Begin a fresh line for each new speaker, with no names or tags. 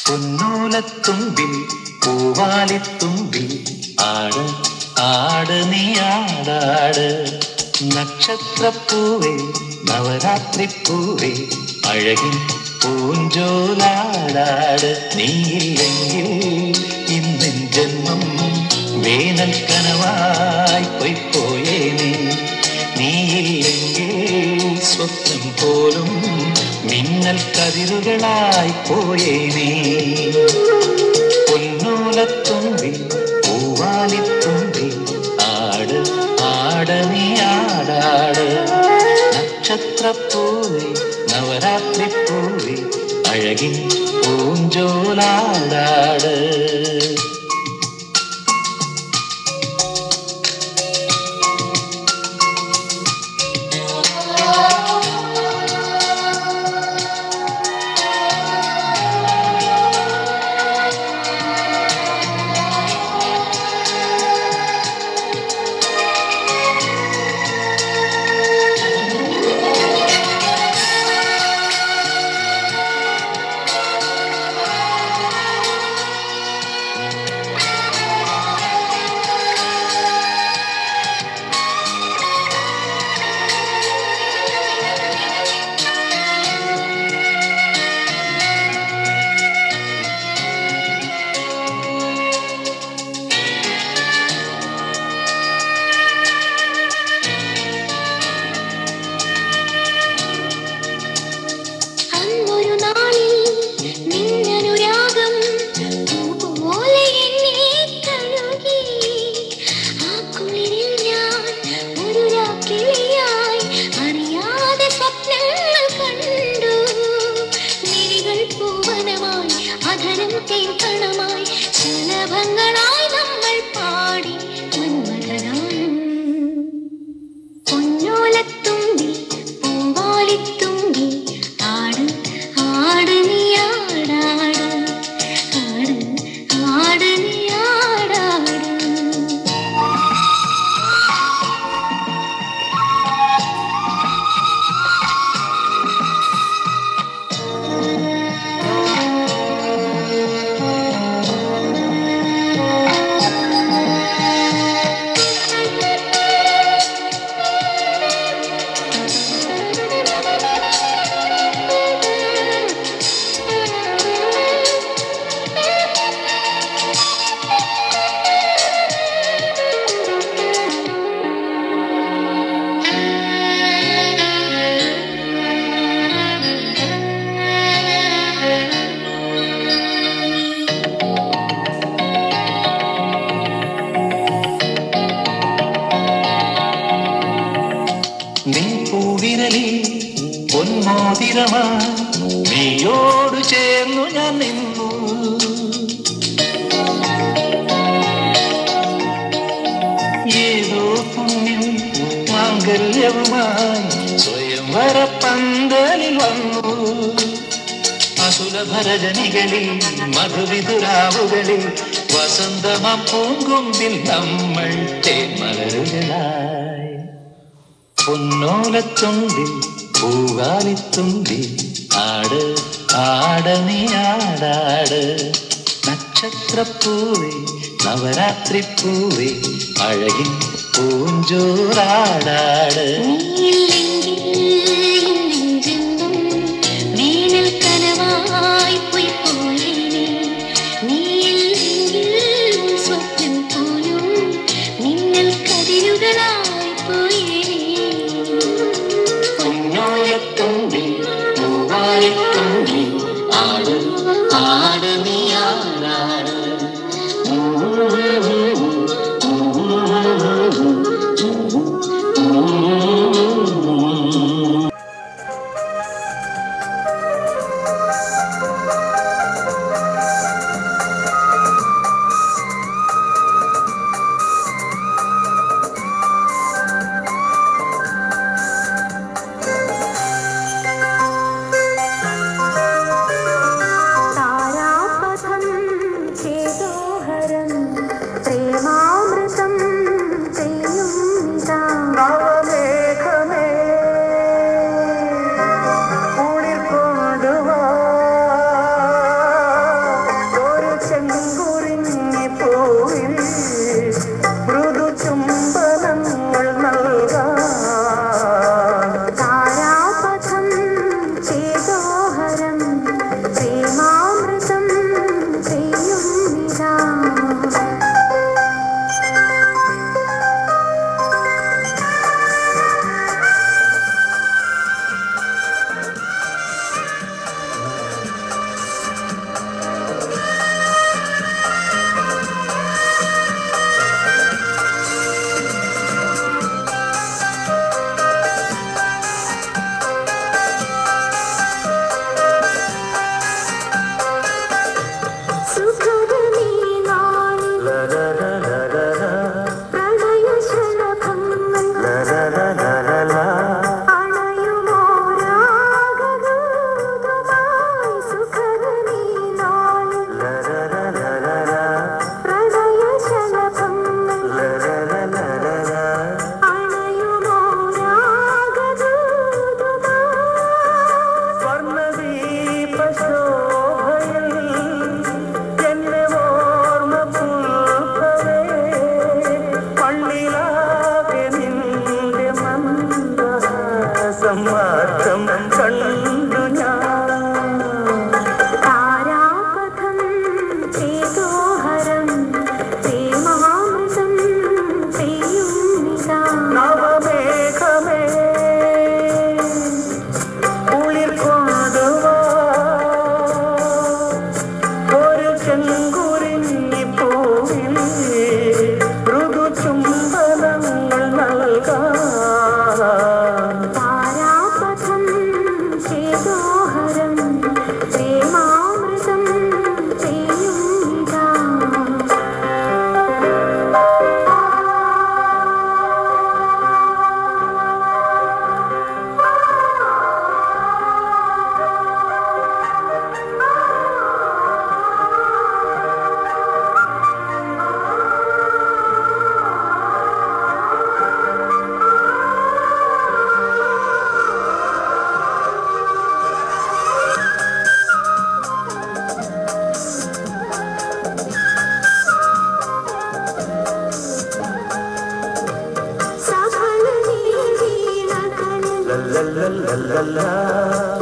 പൊന്നോലത്തുമ്പിൽ പൂവാലിത്തുമ്പിൽ ആട് ആട് നീ ആടാട് നക്ഷത്രപ്പൂവേ നവരാത്രിപ്പൂവേ അഴകിൻ പൂഞ്ചോലാടാട് നീയില്ലെങ്കിൽ ഇന്നെൻ ജന്മം വേനൽ കനവായി പൊയ്പോയേ നീ നീയില്ലെങ്കിൽ സ്വപ്നം പോലും മിന്നൽ കതിരുകളായി പോയേ നീ പൊന്നോലത്തുമ്പിൽ പൂവാലിത്തുമ്പിൽ ആട് ആട് നീ ആടാട് നക്ഷത്രപ്പൂവേ നവരാത്രിപ്പൂവേ അഴകിൻ പൂഞ്ചോലാടാട്
അന്നൊരു നാളിൽ നിന്നനുരാഗം പോലെ എന്നെ തഴുകി ആ കുളിരിൽ ഞാൻ ഒരു രാക്കിളിയായി അറിയാതെ സ്വപ്നങ്ങൾ കണ്ടു മിഴികൾ പൂവനമായി അധരം തേൻകണമായി ശലഭങ്ങളായി നമ്മൾ പാടി മന്മഥനായി പൊന്നോലത്തുമ്പി പൂവാലിത്തുമ്പി ആട് ആട് നീ ആടാട് ആട് ആട് നീ ആടാട്
നീ പൂവിരലിൽ പൊന്മോതിരമാ നീയോട് ചേർന്നു ഞാൻ നിന്നു ഏതോ പുണ്യം മാംഗല്യവുമായി സ്വയംവര പന്തലിൽ വന്നു അസുരഭരജനികളിൽ മധുവിതുരാവുകളിൽ വസന്തമാം പൂങ്കൊമ്പിൽ നമ്മൾ തേന്മലരുകളായി പൊന്നോലത്തുമ്പിൽ പൂവാലിത്തുമ്പിൽ ആട് ആട് നീ ആടാട് നക്ഷത്രപ്പൂവേ നവരാത്രിപ്പൂവേ അഴകിൻ പൂഞ്ചോറാടാട്
വേനൽ കനവായി പോയി പോയേനെ നീയില്ലെങ്കിൽ സ്വപ്നം പോലും മിന്നൽ കതിരുകളായി പോയേനെ
പൊന്നോലത്തുമ്പിൽ പൂവാലിത്തുമ്പിൽ ആട് ആട് നീ ആടാട്
la la